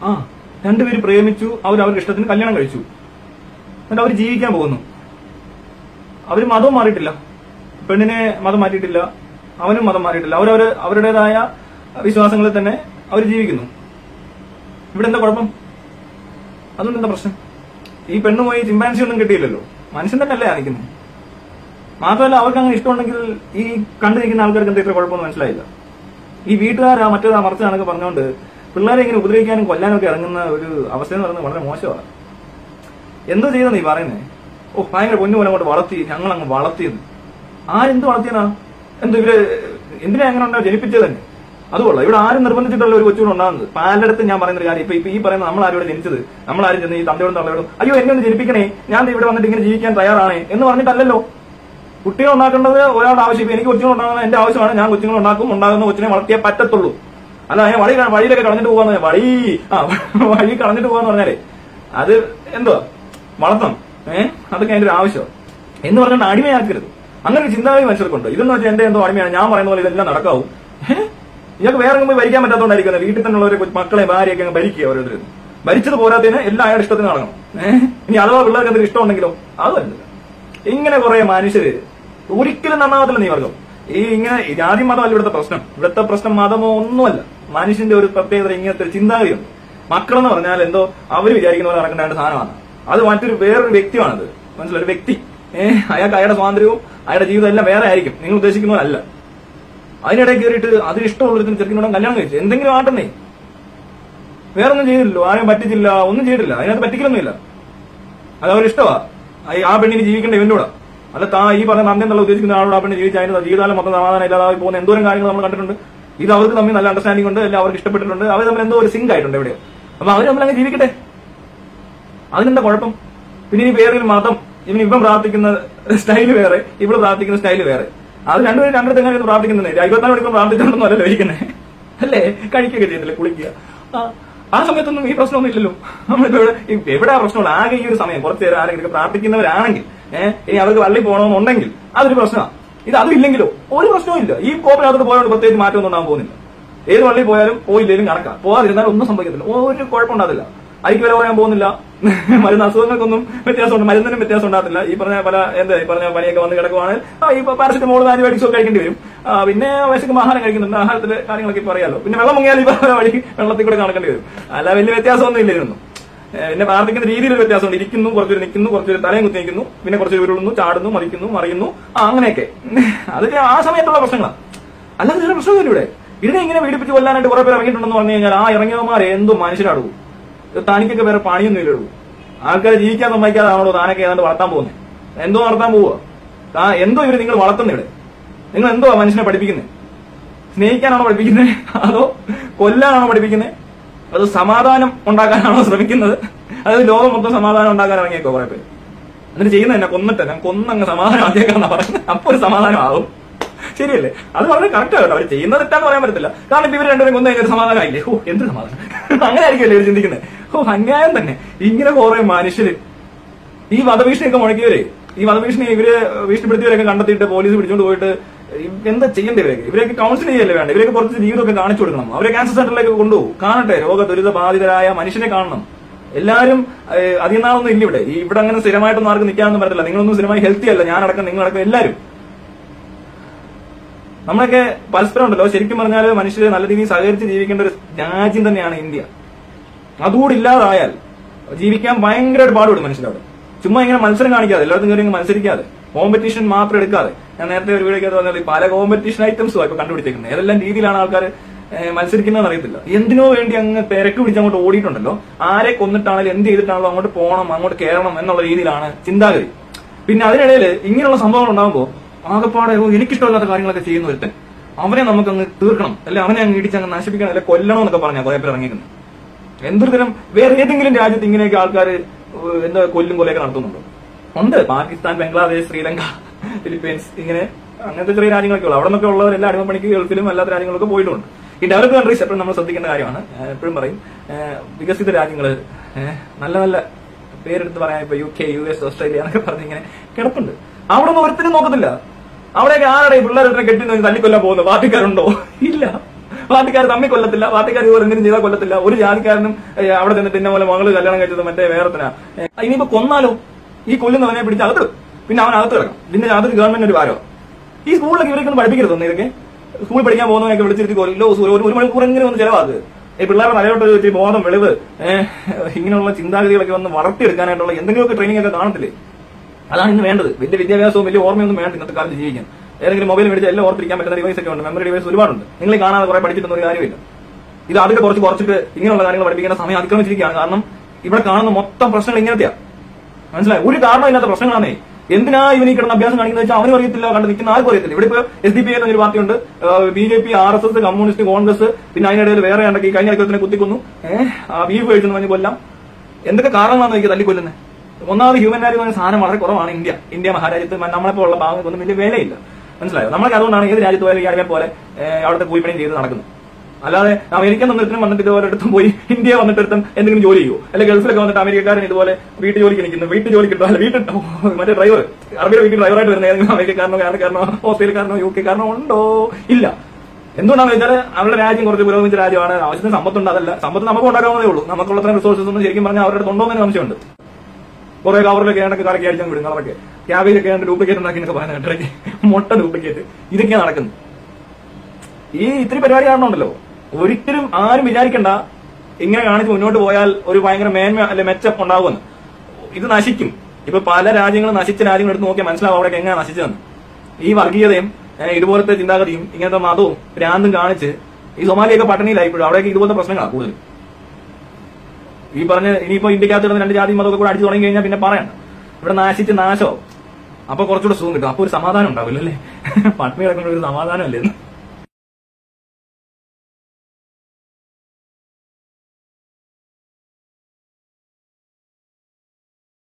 ആ രണ്ടുപേര് പ്രേമിച്ചു അവർ അവരുടെ ഇഷ്ടത്തിന് കല്യാണം കഴിച്ചു എന്നിട്ട് അവർ ജീവിക്കാൻ പോകുന്നു അവര് മതവും മാറിയിട്ടില്ല പെണ്ണിനെ മതം മാറ്റിയിട്ടില്ല അവനും മതം മാറിയിട്ടില്ല അവരവര് അവരുടേതായ വിശ്വാസങ്ങളിൽ തന്നെ അവർ ജീവിക്കുന്നു ഇവിടെ എന്താ കുഴപ്പം അതുകൊണ്ട് എന്താ പ്രശ്നം ഈ പെണ്ണ് പോയി ചിമ്പാൻസി ഒന്നും കിട്ടിയില്ലല്ലോ മനുഷ്യൻ തന്നെയല്ലേ കാണിക്കുന്നത് മാത്രമല്ല അവർക്ക് അങ്ങനെ ഇഷ്ടമുണ്ടെങ്കിൽ ഈ കണ്ടു നിൽക്കുന്ന ആൾക്കാർക്ക് എന്താ ഇത്ര കുഴപ്പമൊന്നും മനസ്സിലായില്ല ഈ വീട്ടുകാരാ മറ്റേതാ മറിച്ചാണൊക്കെ പറഞ്ഞുകൊണ്ട് പിള്ളേരെ ഇങ്ങനെ ഉപദ്രവിക്കാനും കൊല്ലാനും ഒക്കെ ഇറങ്ങുന്ന ഒരു അവസ്ഥ എന്ന് പറയുന്നത് വളരെ മോശമാണ് എന്തോ ചെയ്ത നീ പറയുന്നേ ഓ ഭയങ്കര പൊന്നു പോലെ അങ്ങോട്ട് വളർത്തി ഞങ്ങൾ അങ്ങ് വളർത്തിയത് ആരെന്ത് വളർത്തിയനാ എന്തോ ഇവര് എന്തിനാ അങ്ങനെ ഉണ്ടാവും ജനിപ്പിച്ചത് തന്നെ അതുകൊള്ളാം ഇവിടെ ആരും നിർബന്ധിച്ചിട്ടല്ല ഒരു കൊച്ചുകൂടെ ഉണ്ടാകുന്നത് പലയിടത്ത് ഞാൻ പറയുന്ന ഒരു കാര്യം ഇപ്പൊ ഇപ്പൊ ഈ പറയുന്ന നമ്മൾ ആരും ഇവിടെ ജനിച്ചത് നമ്മൾ ആരും ചെന്ന് ഈ തന്തയോടും തള്ളയോടും അയ്യോ എന്നെ ഒന്ന് ജനിപ്പിക്കണേ ഞാൻ ദേ ഇവിടെ വന്നിട്ട് ഇങ്ങനെ ജീവിക്കാൻ തയ്യാറാണേ എന്ന് പറഞ്ഞിട്ടല്ലല്ലോ കുട്ടികൾ ഉണ്ടാക്കേണ്ടത് ഒരാളുടെ ആവശ്യം ഇപ്പൊ എനിക്ക് കൊച്ചുങ്ങൾ ഉണ്ടാകുന്ന എന്റെ ആവശ്യമാണ് ഞാൻ കൊച്ചുങ്ങൾ ഉണ്ടാക്കും ഉണ്ടാകുന്ന കൊച്ചിനെ വളർത്തിയേ പറ്റത്തുള്ളൂ അല്ല ഞാൻ വഴി വഴിയിലൊക്കെ കളഞ്ഞിട്ട് പോകാന്ന് വഴി ആ വഴി കളഞ്ഞിട്ട് പോകാന്ന് പറഞ്ഞാലേ അത് എന്തുവാ വളർത്തണം ഏഹ് അതൊക്കെ അതിന്റെ ഒരു ആവശ്യം എന്ന് പറഞ്ഞുകൊണ്ട് അടിമയാക്കരുത് അങ്ങനെ ഒരു ചിന്താഗതി മനുഷ്യർക്കുണ്ട് ഇതെന്ന് വെച്ചാൽ എന്റെ എന്തോ അടിമയാണ് ഞാൻ പറയുന്ന പോലെ ഇതെല്ലാം നടക്കാവും ഏഹ് ഇയാൾക്ക് വേറെ എങ്ങും പോയി ഭരിക്കാൻ പറ്റാത്തോണ്ടായിരിക്കും വീട്ടിൽ തന്നെയുള്ളവരെ കൊച്ചു- മക്കളെ ഭാര്യയൊക്കെ അങ്ങ് ഭരിക്കുക ഓരോരുത്തരും ഭരിച്ചത് പോരാത്തതിന് എല്ലാം അയാളുടെ ഇഷ്ടത്തിന് നടക്കണം ഏഹ് ഇനി അഥവാ പിള്ളേർക്ക് എന്തെങ്കിലും ഇഷ്ടമുണ്ടെങ്കിലോ അത് വരുന്നില്ല ഇങ്ങനെ കുറെ മനുഷ്യര് ഒരിക്കലും നന്നാവത്തില്ല നീ വർഗം ഈ ഇങ്ങനെ ഈ ജാതി മതമല്ല ഇവിടുത്തെ പ്രശ്നം ഇവിടുത്തെ പ്രശ്നം മതമോ ഒന്നുമല്ല മനുഷ്യന്റെ ഒരു പ്രത്യേകത ഇങ്ങനത്തെ ഒരു ചിന്താഗതിയുണ്ട് മക്കളെന്ന് പറഞ്ഞാൽ എന്തോ അവർ വിചാരിക്കുന്ന പോലെ നടക്കേണ്ട രണ്ട് സാധനമാണ് അത് മറ്റൊരു വേറൊരു വ്യക്തിയാണത് മനസ്സിലായി ഒരു വ്യക്തി ഏഹ് അയാൾക്ക് അയാളുടെ സ്വാതന്ത്ര്യവും അയാളുടെ ജീവിതം എല്ലാം വേറെ ആയിരിക്കും നിങ്ങൾ ഉദ്ദേശിക്കുന്ന പോലെ അല്ല അതിനിടയിൽ കയറിയിട്ട് അതിന് ഇഷ്ടമുള്ളൊരു ചെറുക്കിനോട് കല്യാണം കഴിച്ചു എന്തെങ്കിലും ആട്ടെന്നേ വേറൊന്നും ചെയ്തില്ലല്ലോ ആരും പറ്റിച്ചില്ല ഒന്നും ചെയ്തിട്ടില്ല അതിനകത്ത് പറ്റിക്കലൊന്നുമില്ല അത് അവർ ഇഷ്ടമാ ആ പെണ്ണിന് ജീവിക്കേണ്ട ഇവന്റെ കൂടെ അല്ല താ ഈ പറഞ്ഞ നന്ദി എന്നുള്ള ഉദ്ദേശിക്കുന്ന ആളോട് ആ പെണ്ണ് ജീവിച്ച അതിന്റെ ജീവിതകാലം മൊത്തം സമാധാനം ഇല്ലാതായി പോകുന്ന എന്തോരം കാര്യങ്ങൾ നമ്മൾ കണ്ടിട്ടുണ്ട് ഇത് അവർക്ക് തമ്മിൽ നല്ല അണ്ടർസ്റ്റാൻഡിംഗ് ഉണ്ട് എല്ലാം അവർക്ക് ഇഷ്ടപ്പെട്ടിട്ടുണ്ട് അവർ തമ്മിൽ എന്തോ ഒരു സിങ്ക് ആയിട്ടുണ്ട് എവിടെയോ അപ്പൊ അവർ തമ്മിൽ അങ്ങ് ജീവിക്കട്ടെ അതിനെന്താ കുഴപ്പം പിന്നെ ഈ വേറൊരു മതം ഇവൻ ഇവൻ പ്രാർത്ഥിക്കുന്ന സ്റ്റൈല് വേറെ ഇവിടെ പ്രാർത്ഥിക്കുന്ന സ്റ്റൈല് വേറെ അത് രണ്ടുപേരും രണ്ടിടത്ത് എങ്ങനെയാണ് പ്രാർത്ഥിക്കുന്നത് ഇരുപത്തിനാല് മണിക്കൂർ പ്രാർത്ഥിച്ചോണ്ടൊന്നും അല്ലല്ലോ ഇരിക്കുന്നത് അല്ലേ കഴിക്കുകയൊക്കെ ചെയ്തില്ലേ കുളിക്കുക ആ, ആ സമയത്തൊന്നും ഈ പ്രശ്നമൊന്നും ഇല്ലല്ലോ നമ്മളിപ്പോ ഇവിടെ ഈ- എവിടെ ആ പ്രശ്നമുള്ള ആകെ ഈ ഒരു സമയം കുറച്ച് നേരം ആരെങ്കിലും പ്രാർത്ഥിക്കുന്നവരാണെങ്കിൽ ഏഹ് ഇനി അവർക്ക് വള്ളി പോകണമെന്നുണ്ടെങ്കിൽ അതൊരു പ്രശ്നമാണ് ഇത് അതും ഇല്ലെങ്കിലോ ഒരു പ്രശ്നവും ഇല്ല ഈ കോപ്പിനകത്ത് പോയതുകൊണ്ട് പ്രത്യേകിച്ച് മാറ്റമൊന്നും ഉണ്ടാകാൻ പോകുന്നില്ല ഏത് വള്ളി പോയാലും പോയില്ലേലും കണക്കാം പോകാതിരുന്നാലും ഒന്നും സംഭവിക്കത്തില്ല ഒരു കുഴപ്പമുണ്ടാകില്ല അരിക്ക് വില പറയാൻ പോകുന്നില്ല മരുന്ന് അസുഖങ്ങൾക്കൊന്നും വ്യത്യാസമുണ്ട് മരുന്നിനും വ്യത്യാസം ഉണ്ടാകത്തില്ല ഈ പറഞ്ഞ പല എന്താ ഈ പറഞ്ഞ പനിയൊക്കെ വന്ന് കിടക്കുവാണെങ്കിൽ ആ ഈ പാരസെറ്റമോൾ ആന്റിബയോട്ടിക്സ് ഒക്കെ കഴിക്കേണ്ടി വരും ആ, പിന്നെ വിശക്കും ആഹാരം കഴിക്കുന്നുണ്ട് ആഹാരത്തിലെ കാര്യങ്ങളൊക്കെ ഇപ്പൊ അറിയാലോ പിന്നെ വെള്ളം മുങ്ങിയാൽ ഈ പറഞ്ഞ വഴി വെള്ളത്തിൽ കൂടെ നടക്കേണ്ടി വരും അല്ല വലിയ വ്യത്യാസമൊന്നും ഇല്ലായിരുന്നു ഏഹ് പിന്നെ പ്രാർത്ഥിക്കുന്ന രീതിയിൽ ഒരു വ്യത്യാസമുണ്ട് ഇരിക്കുന്നു കുറച്ചൊരു നിൽക്കുന്നു കുറച്ചൊരു തലയും കുത്തി നിൽക്കുന്നു പിന്നെ കുറച്ച് ഉരുളുന്നു ചാടുന്നു മറിക്കുന്നു മറിയുന്നു ആ അങ്ങനെയൊക്കെ അതൊക്കെ ആ സമയത്തുള്ള പ്രശ്നങ്ങളാണ് അല്ലാതെ വേറെ പ്രശ്നമൊന്നുമില്ല ഇവിടെ ഇതിനെ ഇങ്ങനെ പീഡിപ്പിച്ച് കൊല്ലാനായിട്ട് കുറെ പേർ ഇറങ്ങിയിട്ടുണ്ടെന്ന് പറഞ്ഞു കഴിഞ്ഞാൽ ആ ഇറങ്ങിയവന്മാർ എന്തോ മനുഷ്യരാടൂ തനിക്കൊക്കെ വേറെ പണിയൊന്നും ഇല്ലടൂ ആൾക്കാരെ ജീവിക്കാൻ സമ്മതിക്കാതാണോ താനൊക്കെ ഏതാണ്ട് വളർത്താൻ പോകുന്നത് എന്തോ വളർത്താൻ പോവുക താ എന്തോ ഇവര് നിങ്ങൾ വളർത്തുന്നത് ഇവിടെ നിങ്ങൾ എന്തോ മനുഷ്യനെ പഠിപ്പിക്കുന്നത് സ്നേഹിക്കാനാണോ പഠിപ്പിക്കുന്നത് അതോ കൊല്ലാനാണോ പഠിപ്പിക്കുന്നത് അത് സമാധാനം ഉണ്ടാക്കാനാണോ ശ്രമിക്കുന്നത് അതായത് ലോകം മൊത്തം സമാധാനം ഉണ്ടാക്കാൻ ഇറങ്ങിയേക്കോ കുറെ പേര് എന്നിട്ട് ചെയ്യുന്നത് എന്നെ കൊന്നിട്ട് ഞാൻ കൊന്നങ്ങ് സമാധാനം ആക്കിയേക്കാന്നാ പറയുന്നത് അപ്പൊ ഒരു സമാധാനം ആവും ശരിയല്ലേ അത് വളരെ കറക്റ്റ് കേട്ടോ അവർ ചെയ്യുന്നത് തെറ്റാന്ന് പറയാൻ പറ്റത്തില്ല കാരണം ഇപ്പൊ ഇവർ രണ്ടുപേരും കൊന്നു കഴിഞ്ഞാൽ സമാധാനം ആയില്ലേ ഓ എന്ത് സമാധാനം അങ്ങനെ ആയിരിക്കുമല്ലേ ഇവർ ചിന്തിക്കുന്നത് ഓ അന്യായം തന്നെ ഇങ്ങനെ കുറെ മനുഷ്യര് ഈ വധഭീഷണിയൊക്കെ മുഴക്കിയവരെ ഈ വധഭീഷണി ഇവര് ഭീഷണിപ്പെടുത്തിയവരൊക്കെ കണ്ടെത്തിയിട്ട് പോലീസ് പിടിച്ചോണ്ട് പോയിട്ട് എന്താ ചെയ്യേണ്ടി ഇവരൊക്കെ ഇവരൊക്കെ കൗൺസിൽ ചെയ്യല്ലേ വേണ്ട ഇവരൊക്കെ കുറച്ച് ജീവിതമൊക്കെ കാണിച്ചു കൊടുക്കണം അവരെ ക്യാൻസർ സെന്ററിലേക്ക് കൊണ്ടുപോകും കാണട്ടെ രോഗ ദുരിത ബാധിതരായ മനുഷ്യനെ കാണണം എല്ലാവരും ഏഹ്, അധികം നാളൊന്നും ഇല്ല ഇവിടെ ഈ ഇവിടെ അങ്ങനെ സ്ഥിരമായിട്ടൊന്നും ആർക്കും നിൽക്കാനൊന്നും പറ്റില്ല നിങ്ങളൊന്നും സ്ഥിരമായി ഹെൽത്തി അല്ല ഞാനടക്കം നിങ്ങളടക്കം എല്ലാവരും നമ്മളൊക്കെ പരസ്പരം ഉണ്ടല്ലോ ശരിക്കും പറഞ്ഞാൽ മനുഷ്യർ നല്ല രീതിയിൽ സഹകരിച്ച് ജീവിക്കേണ്ട ഒരു രാജ്യം തന്നെയാണ് ഇന്ത്യ അതുകൂടി ഇല്ലാതായാൽ ജീവിക്കാൻ ഭയങ്കരമായിട്ട് പാടുപെടും മനുഷ്യരവിടെ ചുമ്മാ ഇങ്ങനെ മത്സരം കാണിക്കാതെ എല്ലായിടത്തും കയറി ഇങ്ങ് മത്സരിക്കാതെ കോമ്പറ്റീഷൻ മാത്രം എടുക്കാതെ ഞാൻ നേരത്തെ ഒരു വീഡിയോ പറഞ്ഞാൽ പല കോമ്പറ്റീഷൻ ഐറ്റംസും ഇപ്പൊ കണ്ടുപിടിച്ചേക്കുന്നത് ഏതെല്ലാം രീതിയിലാണ് ആൾക്കാർ മത്സരിക്കുന്നതെന്ന് അറിയത്തില്ല എന്തിനോ വേണ്ടി അങ്ങ് തിരക്ക് പിടിച്ച് അങ്ങോട്ട് ഓടിയിട്ടുണ്ടല്ലോ ആരെ കൊന്നിട്ടാണെങ്കിലും എന്ത് ചെയ്തിട്ടാണല്ലോ അങ്ങോട്ട് പോകണം അങ്ങോട്ട് കയറണം എന്നുള്ള രീതിയിലാണ് ചിന്താഗതി പിന്നെ അതിനിടയിൽ ഇങ്ങനെയുള്ള സംഭവങ്ങൾ ഉണ്ടാകുമ്പോൾ ആകെപ്പാടെ ഓ, എനിക്കിഷ്ടമില്ലാത്ത കാര്യങ്ങളൊക്കെ ചെയ്യുന്ന ഒരുത്തൻ അവനെ നമുക്ക് അങ്ങ് തീർക്കണം അല്ലെ അവനെ അങ്ങ് ഇടിച്ച് അങ്ങ് നശിപ്പിക്കണം അല്ലെ കൊല്ലണം എന്നൊക്കെ പറഞ്ഞാൽ കുറെ പേർ ഇറങ്ങിക്കുന്നത് എന്തൊരു തരം വേറെ ഏതെങ്കിലും രാജ്യത്ത് ഇങ്ങനെയൊക്കെ ആൾക്കാർ എന്താ കൊല്ലും കൊലയൊക്കെ നടത്തുന്നുണ്ടോ ഉണ്ട് പാകിസ്ഥാൻ ബംഗ്ലാദേശ് ശ്രീലങ്ക ഫിലിപ്പീൻസ് ഇങ്ങനെ അങ്ങനത്തെ ചെറിയ രാജ്യങ്ങളൊക്കെ ഉള്ളു അവിടെ നിന്നൊക്കെ ഉള്ളവരെല്ലാം അടിമപ്പണിക്ക് ഗൾഫിലും അല്ലാത്ത രാജ്യങ്ങളൊക്കെ പോയിട്ടുണ്ട് ഈ ഡെവലപ്പ് കൺട്രീസ് എപ്പോഴും നമ്മൾ ശ്രദ്ധിക്കേണ്ട കാര്യമാണ് ഏഹ് എപ്പോഴും പറയും ഏഹ് വികസിത രാജ്യങ്ങൾ നല്ല നല്ല പേരെടുത്ത് പറയാൻ ഇപ്പൊ U K U S Australia എന്നൊക്കെ പറഞ്ഞ് ഇങ്ങനെ കിടപ്പുണ്ട് അവിടെ ഒന്നും ഒരുത്തിനും നോക്കത്തില്ല അവിടെയൊക്കെ ആരുടെ പിള്ളേരെ കെട്ടി നിന്ന് തല്ലിക്കൊല്ലാൻ പോകുന്നു പാർട്ടിക്കാരുണ്ടോ ഇല്ല പാർട്ടിക്കാർ തമ്മിൽ കൊല്ലത്തില്ല പാർട്ടിക്കാർ ഇതുപോലെ എന്തെങ്കിലും ചെയ്താൽ കൊല്ലത്തില്ല ഒരു ജാതിക്കാരനും ഏ, അവിടെ ചെന്നിട്ട് ഇന്ന പോലെ മകള് കല്യാണം കഴിച്ചത് മറ്റേ വേറെത്തിനാ ഇനിയിപ്പോ കൊന്നാലോ ഈ കൊല്ലുന്നവനെ പിടിച്ച് അകത്ത് പിന്നെ അവൻ അകത്ത് കിടക്കാം പിന്നെ അതൊരു ഗവൺമെന്റ് ഒരു ഭാരോ ഈ സ്കൂളിലൊക്കെ ഇവരൊക്കെ ഒന്ന് പഠിപ്പിക്കരുത് ഇതൊക്കെ സ്കൂളിൽ പഠിക്കാൻ പോകുന്നവനൊക്കെ വിളിച്ചിരുത്തി കൊല്ലോ ഒരു ഒരു മണിക്കൂർ എങ്ങനെ ഒന്ന് ചെലവാക്ക് ഈ പിള്ളേരുടെ തലയോട്ട് വെച്ച് ബോധം വെളിവ് ഏഹ് ഇങ്ങനെയുള്ള ചിന്താഗതികളൊക്കെ ഒന്ന് വളർത്തിയെടുക്കാനായിട്ടുള്ള എന്തെങ്കിലുമൊക്കെ ട്രെയിനിങ് ഒക്കെ കാണത്തില്ലേ അതാണ് ഇന്ന് വേണ്ടത് വലിയ വിദ്യാഭ്യാസവും വലിയ ഓർമ്മയൊന്നും വേണ്ട ഇന്നത്തെ കാലത്ത് ജീവിക്കാൻ ഏതെങ്കിലും മൊബൈൽ മേടിച്ച് എല്ലാം ഓർത്തിരിക്കാൻ പറ്റുന്ന ഡിവൈസ് ഒക്കെ ഉണ്ട് മെമ്മറി ഡിവൈസ് ഒരുപാടുണ്ട് നിങ്ങൾ ഈ കാണാതെ കുറെ പഠിച്ചിട്ടൊന്നും ഒരു കാര്യമില്ല ഇത് അതൊക്കെ കുറച്ച് കുറച്ചിട്ട് ഇങ്ങനെയുള്ള കാര്യങ്ങൾ പഠിപ്പിക്കേണ്ട സമയം അതിക്രമിച്ചിരിക്കുകയാണ് കാരണം ഇവിടെ കാണുന്ന മൊത്തം പ്രശ്നങ്ങൾ ഇങ്ങനത്തെയാ മനസ്സിലായി ഒരു കാരണം ഇല്ലാത്ത പ്രശ്നങ്ങളാണേ എന്തിനാ ഇവൻ ഈ കിടന്ന അഭ്യാസം കാണിക്കുന്നത് വെച്ചാൽ അവനും അറിയത്തില്ല കണ്ട് നിൽക്കുന്ന ആർക്കും അറിയത്തില്ല ഇവിടെ ഇപ്പൊ എസ് ഡി പി എന്നൊരു പാർട്ടിയുണ്ട് B J P R S S communist Congress പിന്നെ അതിനിടയിൽ വേറെ ഉണ്ടെങ്കിൽ കഴിഞ്ഞ ഐക്യത്തിനെ കുത്തിക്കൊന്നു ഏഹ് ആ ബീഫ് കഴിച്ചെന്ന് പറഞ്ഞ് കൊല്ലാം എന്തൊക്കെ കാരണങ്ങളാണ് എനിക്ക് തല്ലിക്കൊല്ലുന്നത് ഒന്നാമത് ഹ്യൂമൻ വാല്യൂ എന്ന സാധനം വളരെ കുറവാണ് ഇന്ത്യ ഇന്ത്യ മഹാരാജ്യത്ത് നമ്മളെപ്പോലുള്ള ഭാഗങ്ങൾക്കൊന്നും വലിയ വിലയില്ല മനസ്സിലായോ നമ്മളൊക്കെ അതുകൊണ്ടാണ് ഏത് രാജ്യത്ത് പോയാലും ഈ അടിമയെ പോലെ ഏഹ്, അവിടുത്തെ കൂലിപ്പണിയും ചെയ്ത് നടക്കുന്നത് അല്ലാതെ അമേരിക്കൻ നിന്നിട്ടും വന്നിട്ട് ഇതുപോലെ എടുത്തും പോയി ഇന്ത്യ വന്നിട്ട് എടുത്തും എന്തെങ്കിലും ജോലി ചെയ്യോ അല്ലെങ്കിൽ ഗൾഫിലൊക്കെ വന്നിട്ട് അമേരിക്കക്കാരൻ ഇതുപോലെ വീട്ടു ജോലിക്ക് നിൽക്കുന്നു വീട്ടു ജോലിക്ക് ഇട്ടോ അല്ല വീട്ടിൽ മറ്റേ ഡ്രൈവർ അറബിയുടെ വീട്ടിൽ ഡ്രൈവറായിട്ട് വരുന്ന ഏതെങ്കിലും അമേരിക്കക്കാരനോ കാനക്കാരനോ ഓസ്ട്രേലിയക്കാരനോ യു കെക്കാരനോ ഉണ്ടോ ഇല്ല എന്തുകൊണ്ടാണെന്ന് വെച്ചാൽ അവരുടെ രാജ്യം കുറച്ച് പുരോഗമിച്ച രാജ്യമാണ് ആവശ്യത്തിന് സമ്പത്തുണ്ട് അതല്ല സമ്പത്ത് നമുക്ക് ഉണ്ടാക്കാവുന്നതേ ഉള്ളൂ നമുക്കുള്ള റിസോഴ്സസ് ഒന്നും ശരിക്കും പറഞ്ഞാൽ അവരുടെ ഉണ്ടോ എന്ന് സംശയമുണ്ട് കുറെ കവറിലൊക്കെ ഏണ്ടൊക്കെ കറക്കി അടിച്ചാൽ വിടും കളറൊക്കെ ക്യാബേജ് ഒക്കെ ഏണ്ട് ഡ്യൂപ്ലിക്കേറ്റ് ഉണ്ടാക്കി എന്നൊക്കെ പറയുന്നത് കേട്ടിടയ്ക്ക് മുട്ട ഡ്യൂപ്ലിക്കേറ്റ് ഇതൊക്കെയാണ് നടക്കുന്നത് ഈ ഇത്തിരി പരിപാടി കാണുന്നുണ്ടല്ലോ ഒരിക്കലും ആരും വിചാരിക്കണ്ട ഇങ്ങനെ കാണിച്ച് മുന്നോട്ട് പോയാൽ ഒരു ഭയങ്കര മേന്മ അല്ലെ മെച്ചം ഉണ്ടാകുമെന്ന് ഇത് നശിക്കും ഇപ്പൊ പല രാജ്യങ്ങളും നശിച്ച രാജ്യങ്ങൾ എടുത്ത് നോക്കിയാൽ മനസ്സിലാവും അവിടെയൊക്കെ എങ്ങനെ നശിച്ചതെന്ന് ഈ വർഗീയതയും ഏഹ്, ഇതുപോലത്തെ ചിന്താഗതിയും ഇങ്ങനത്തെ മതവും ഭ്രാന്തും കാണിച്ച് ഈ സൊമാലിയൊക്കെ പട്ടണിയിലായിപ്പോഴും അവിടെയൊക്കെ ഇതുപോലത്തെ പ്രശ്നങ്ങളാണ് കൂടുതൽ ഈ പറഞ്ഞ ഇനിയിപ്പോ ഇന്ത്യക്കകത്ത് കിടന്ന് രണ്ട് ജാതി മതമൊക്കെ കൂടെ അടിച്ചു തുടങ്ങി കഴിഞ്ഞാൽ പിന്നെ പറയണ്ട ഇവിടെ നാശിച്ച് നാശോ അപ്പൊ കുറച്ചുകൂടെ സുഖം കിട്ടും അപ്പൊ ഒരു സമാധാനം ഉണ്ടാവില്ല അല്ലേ പട്ടിണി കിടക്കുന്ന ഒരു സമാധാനം അല്ലേ